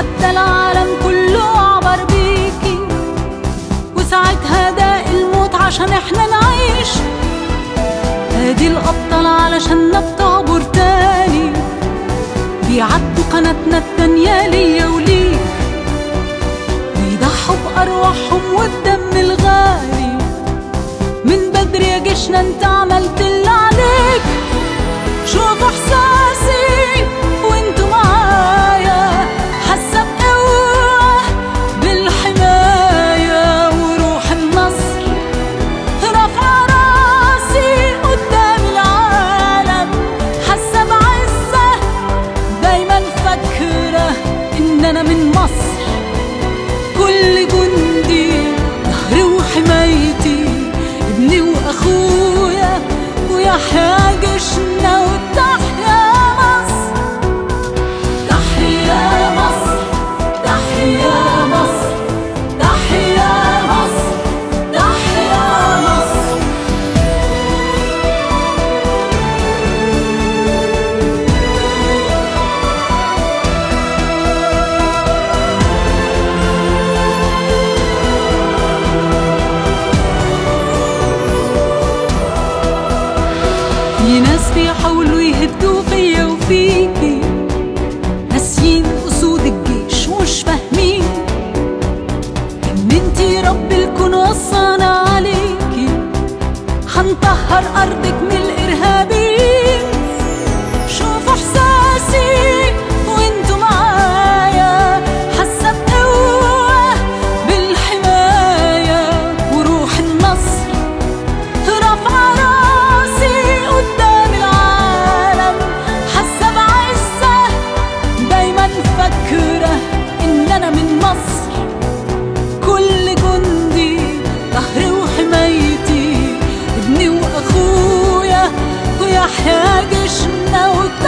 عدى العالم كله عبر بيكي وساعتها داق الموت عشان احنا نعيش ادي الابطال علشان بتعبر تاني بيعدوا قناتنا التانية ليا وليك ويضحوا بأرواحهم والدم الغالي من بدري يا جيشنا انت عملت اللي عليك شوفوا احساسي وانتوا معايا حاسه بقوه بالحمايه وروح النصر رافعه راسي قدام العالم حاسه بعزه دايما فاكره ان انا من مصر كل جندي ظهري وحمايتي ابني واخويا ويحيى جيشنا وتحيا مصر تحيا مصر تحيا مصر تحيا مصر تحيا مصر في ناس بيحاولوا يهدوا فيا وفيكي ناسيين اسود الجيش ومش فاهمين ان انتي رب الكون وصانا عليكي هنطهر ارضك من الارهابيين شوفوا احساسي وانتوا معايا حاسه بقوه بالحمايه وروح النصر رافعة راسي قدام العالم حاسة بعزة دايما فاكرة إن أنا من مصر كل جندي ظهري وحمايتي ابني وأخويا ويحيى جيشنا وت